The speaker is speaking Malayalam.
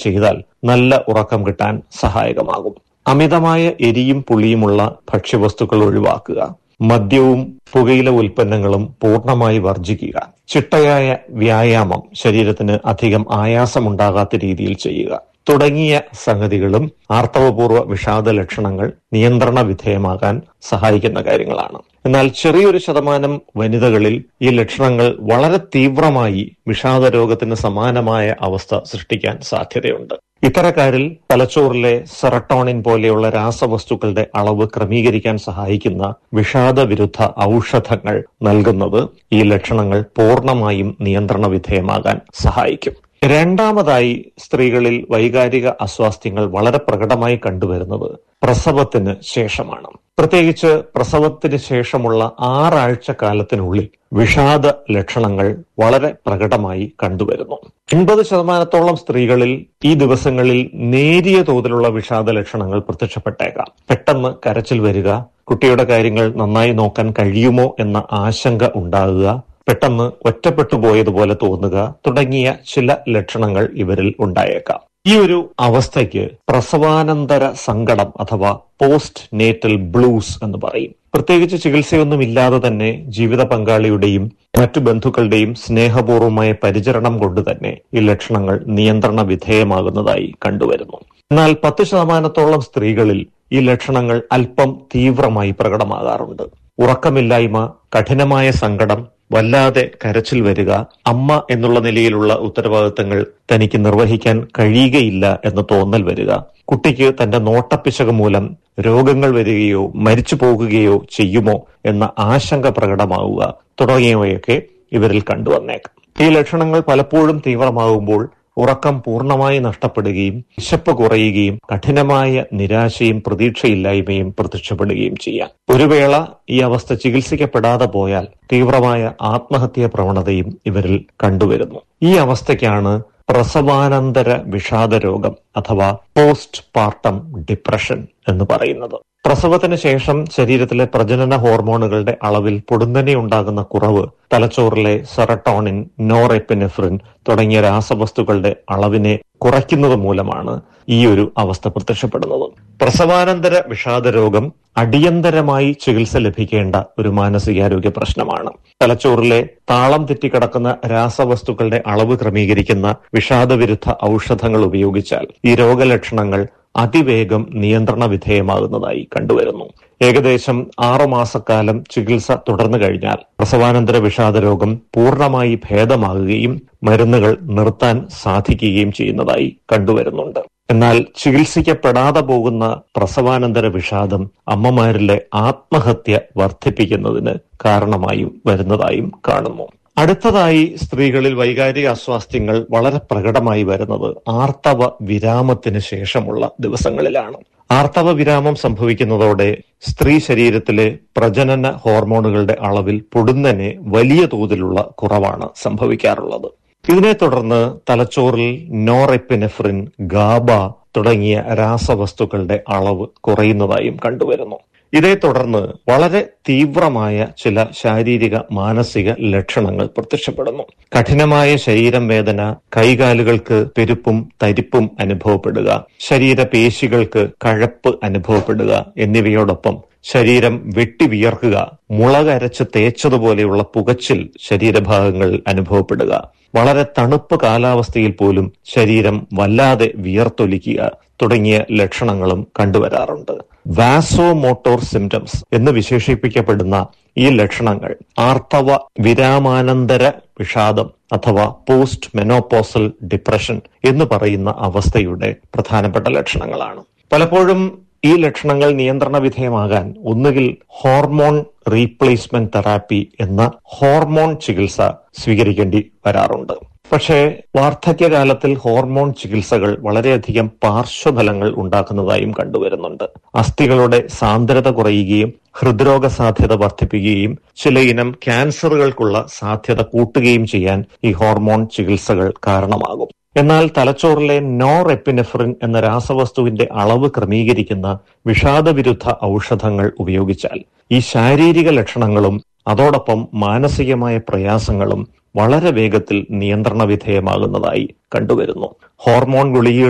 ചെയ്താൽ നല്ല ഉറക്കം കിട്ടാൻ സഹായകമാകും അമിതമായ എരിയും പുളിയുമുള്ള ഭക്ഷ്യവസ്തുക്കൾ ഒഴിവാക്കുക മദ്യവും പുകയില ഉൽപ്പന്നങ്ങളും പൂർണ്ണമായി വർജിക്കുക ചിട്ടയായ വ്യായാമം ശരീരത്തിന് അധികം ആയാസമുണ്ടാകാത്ത രീതിയിൽ ചെയ്യുക തുടങ്ങിയ സംഗതികളും ആർത്തവപൂർവ്വ വിഷാദ ലക്ഷണങ്ങൾ നിയന്ത്രണ വിധേയമാകാൻ സഹായിക്കുന്ന കാര്യങ്ങളാണ് എന്നാൽ ചെറിയൊരു ശതമാനം വനിതകളിൽ ഈ ലക്ഷണങ്ങൾ വളരെ തീവ്രമായി വിഷാദ രോഗത്തിന് സമാനമായ അവസ്ഥ സൃഷ്ടിക്കാൻ സാധ്യതയുണ്ട് ഇത്തരക്കാരിൽ തലച്ചോറിലെ സെറട്ടോണിൻ പോലെയുള്ള രാസവസ്തുക്കളുടെ അളവ് ക്രമീകരിക്കാൻ സഹായിക്കുന്ന വിഷാദ വിരുദ്ധ ഔഷധങ്ങൾ നൽകുന്നത് ഈ ലക്ഷണങ്ങൾ പൂർണ്ണമായും നിയന്ത്രണ വിധേയമാകാൻ സഹായിക്കും രണ്ടാമതായി സ്ത്രീകളിൽ വൈകാരിക അസ്വാസ്ഥ്യങ്ങൾ വളരെ പ്രകടമായി കണ്ടുവരുന്നത് പ്രസവത്തിന് ശേഷമാണ് പ്രത്യേകിച്ച് പ്രസവത്തിന് ശേഷമുള്ള ആറാഴ്ച കാലത്തിനുള്ളിൽ വിഷാദ ലക്ഷണങ്ങൾ വളരെ പ്രകടമായി കണ്ടുവരുന്നു എൺപത് ശതമാനത്തോളം സ്ത്രീകളിൽ ഈ ദിവസങ്ങളിൽ നേരിയ തോതിലുള്ള വിഷാദ ലക്ഷണങ്ങൾ പ്രത്യക്ഷപ്പെട്ടേക്കാം പെട്ടെന്ന് കരച്ചിൽ വരിക കുട്ടിയുടെ കാര്യങ്ങൾ നന്നായി നോക്കാൻ കഴിയുമോ എന്ന ആശങ്ക ഉണ്ടാകുക പെട്ടെന്ന് ഒറ്റപ്പെട്ടു പോയതുപോലെ തോന്നുക തുടങ്ങിയ ചില ലക്ഷണങ്ങൾ ഇവരിൽ ഉണ്ടായേക്കാം ഈ ഒരു അവസ്ഥയ്ക്ക് പ്രസവാനന്തര സങ്കടം അഥവാ പോസ്റ്റ് നേറ്റൽ ബ്ലൂസ് എന്ന് പറയും പ്രത്യേകിച്ച് ചികിത്സയൊന്നും ഇല്ലാതെ തന്നെ ജീവിത പങ്കാളിയുടെയും മറ്റു ബന്ധുക്കളുടെയും സ്നേഹപൂർവമായ പരിചരണം കൊണ്ട് തന്നെ ഈ ലക്ഷണങ്ങൾ നിയന്ത്രണ വിധേയമാകുന്നതായി കണ്ടുവരുന്നു എന്നാൽ പത്ത് ശതമാനത്തോളം സ്ത്രീകളിൽ ഈ ലക്ഷണങ്ങൾ അല്പം തീവ്രമായി പ്രകടമാകാറുണ്ട് ഉറക്കമില്ലായ്മ കഠിനമായ സങ്കടം വല്ലാതെ കരച്ചിൽ വരിക അമ്മ എന്നുള്ള നിലയിലുള്ള ഉത്തരവാദിത്തങ്ങൾ തനിക്ക് നിർവഹിക്കാൻ കഴിയുകയില്ല എന്ന തോന്നൽ വരിക കുട്ടിക്ക് തന്റെ നോട്ടപ്പിശക് മൂലം രോഗങ്ങൾ വരികയോ മരിച്ചു പോകുകയോ ചെയ്യുമോ എന്ന ആശങ്ക പ്രകടമാവുക തുടങ്ങിയവയൊക്കെ ഇവരിൽ കണ്ടുവന്നേക്കാം ഈ ലക്ഷണങ്ങൾ പലപ്പോഴും തീവ്രമാകുമ്പോൾ ഉറക്കം പൂർണ്ണമായി നഷ്ടപ്പെടുകയും വിശപ്പ് കുറയുകയും കഠിനമായ നിരാശയും പ്രതീക്ഷയില്ലായ്മയും പ്രത്യക്ഷപ്പെടുകയും ചെയ്യാം ഒരു വേള ഈ അവസ്ഥ ചികിത്സിക്കപ്പെടാതെ പോയാൽ തീവ്രമായ ആത്മഹത്യാ പ്രവണതയും ഇവരിൽ കണ്ടുവരുന്നു ഈ അവസ്ഥയ്ക്കാണ് പ്രസവാനന്തര വിഷാദ രോഗം അഥവാ പോസ്റ്റ് പാർട്ടം ഡിപ്രഷൻ എന്ന് പറയുന്നത് പ്രസവത്തിന് ശേഷം ശരീരത്തിലെ പ്രജനന ഹോർമോണുകളുടെ അളവിൽ പൊടുന്നനെ ഉണ്ടാകുന്ന കുറവ് തലച്ചോറിലെ സെറട്ടോണിൻ നോറെപ്പിനെഫ്രിൻ തുടങ്ങിയ രാസവസ്തുക്കളുടെ അളവിനെ കുറയ്ക്കുന്നത് മൂലമാണ് ഈ ഒരു അവസ്ഥ പ്രത്യക്ഷപ്പെടുന്നത് പ്രസവാനന്തര വിഷാദ രോഗം അടിയന്തരമായി ചികിത്സ ലഭിക്കേണ്ട ഒരു മാനസികാരോഗ്യ പ്രശ്നമാണ് തലച്ചോറിലെ താളം തെറ്റിക്കിടക്കുന്ന രാസവസ്തുക്കളുടെ അളവ് ക്രമീകരിക്കുന്ന വിഷാദവിരുദ്ധ ഔഷധങ്ങൾ ഉപയോഗിച്ചാൽ ഈ രോഗലക്ഷണങ്ങൾ അതിവേഗം നിയന്ത്രണ വിധേയമാകുന്നതായി കണ്ടുവരുന്നു ഏകദേശം ആറുമാസക്കാലം ചികിത്സ തുടർന്നു കഴിഞ്ഞാൽ പ്രസവാനന്തര വിഷാദ രോഗം പൂർണ്ണമായി ഭേദമാകുകയും മരുന്നുകൾ നിർത്താൻ സാധിക്കുകയും ചെയ്യുന്നതായി കണ്ടുവരുന്നുണ്ട് എന്നാൽ ചികിത്സിക്കപ്പെടാതെ പോകുന്ന പ്രസവാനന്തര വിഷാദം അമ്മമാരിലെ ആത്മഹത്യ വർദ്ധിപ്പിക്കുന്നതിന് കാരണമായും വരുന്നതായും കാണുന്നു അടുത്തതായി സ്ത്രീകളിൽ വൈകാരിക അസ്വാസ്ഥ്യങ്ങൾ വളരെ പ്രകടമായി വരുന്നത് ആർത്തവ വിരാമത്തിന് ശേഷമുള്ള ദിവസങ്ങളിലാണ് ആർത്തവ വിരാമം സംഭവിക്കുന്നതോടെ സ്ത്രീ ശരീരത്തിലെ പ്രജനന ഹോർമോണുകളുടെ അളവിൽ പൊടുന്നനെ വലിയ തോതിലുള്ള കുറവാണ് സംഭവിക്കാറുള്ളത് ഇതിനെ തുടർന്ന് തലച്ചോറിൽ നോറെപ്പിനെഫ്രിൻ ഗാബ തുടങ്ങിയ രാസവസ്തുക്കളുടെ അളവ് കുറയുന്നതായും കണ്ടുവരുന്നു ഇതേ തുടർന്ന് വളരെ തീവ്രമായ ചില ശാരീരിക മാനസിക ലക്ഷണങ്ങൾ പ്രത്യക്ഷപ്പെടുന്നു കഠിനമായ ശരീരം വേദന കൈകാലുകൾക്ക് പെരുപ്പും തരിപ്പും അനുഭവപ്പെടുക ശരീരപേശികൾക്ക് കഴപ്പ് അനുഭവപ്പെടുക എന്നിവയോടൊപ്പം ശരീരം വെട്ടി വിയർക്കുക മുളകരച്ച് തേച്ചതുപോലെയുള്ള പുകച്ചിൽ ശരീരഭാഗങ്ങൾ അനുഭവപ്പെടുക വളരെ തണുപ്പ് കാലാവസ്ഥയിൽ പോലും ശരീരം വല്ലാതെ വിയർത്തൊലിക്കുക തുടങ്ങിയ ലക്ഷണങ്ങളും കണ്ടുവരാറുണ്ട് വാസോ മോട്ടോർ സിംറ്റംസ് എന്ന് വിശേഷിപ്പിക്കപ്പെടുന്ന ഈ ലക്ഷണങ്ങൾ ആർത്തവ വിരാമാനന്തര വിഷാദം അഥവാ പോസ്റ്റ് മെനോപോസൽ ഡിപ്രഷൻ എന്ന് പറയുന്ന അവസ്ഥയുടെ പ്രധാനപ്പെട്ട ലക്ഷണങ്ങളാണ് പലപ്പോഴും ഈ ലക്ഷണങ്ങൾ നിയന്ത്രണ വിധേയമാകാൻ ഒന്നുകിൽ ഹോർമോൺ റീപ്ലേസ്മെന്റ് തെറാപ്പി എന്ന ഹോർമോൺ ചികിത്സ സ്വീകരിക്കേണ്ടി വരാറുണ്ട് പക്ഷേ വാർദ്ധക്യകാലത്തിൽ ഹോർമോൺ ചികിത്സകൾ വളരെയധികം പാർശ്വഫലങ്ങൾ ഉണ്ടാക്കുന്നതായും കണ്ടുവരുന്നുണ്ട് അസ്ഥികളുടെ സാന്ദ്രത കുറയുകയും ഹൃദ്രോഗ സാധ്യത വർദ്ധിപ്പിക്കുകയും ചിലയിനം ക്യാൻസറുകൾക്കുള്ള സാധ്യത കൂട്ടുകയും ചെയ്യാൻ ഈ ഹോർമോൺ ചികിത്സകൾ കാരണമാകും എന്നാൽ തലച്ചോറിലെ നോർ എപ്പിനെഫ്രിൻ എന്ന രാസവസ്തുവിന്റെ അളവ് ക്രമീകരിക്കുന്ന വിഷാദവിരുദ്ധ ഔഷധങ്ങൾ ഉപയോഗിച്ചാൽ ഈ ശാരീരിക ലക്ഷണങ്ങളും അതോടൊപ്പം മാനസികമായ പ്രയാസങ്ങളും വളരെ വേഗത്തിൽ നിയന്ത്രണ വിധേയമാകുന്നതായി കണ്ടുവരുന്നു ഹോർമോൺ ഗുളികകൾ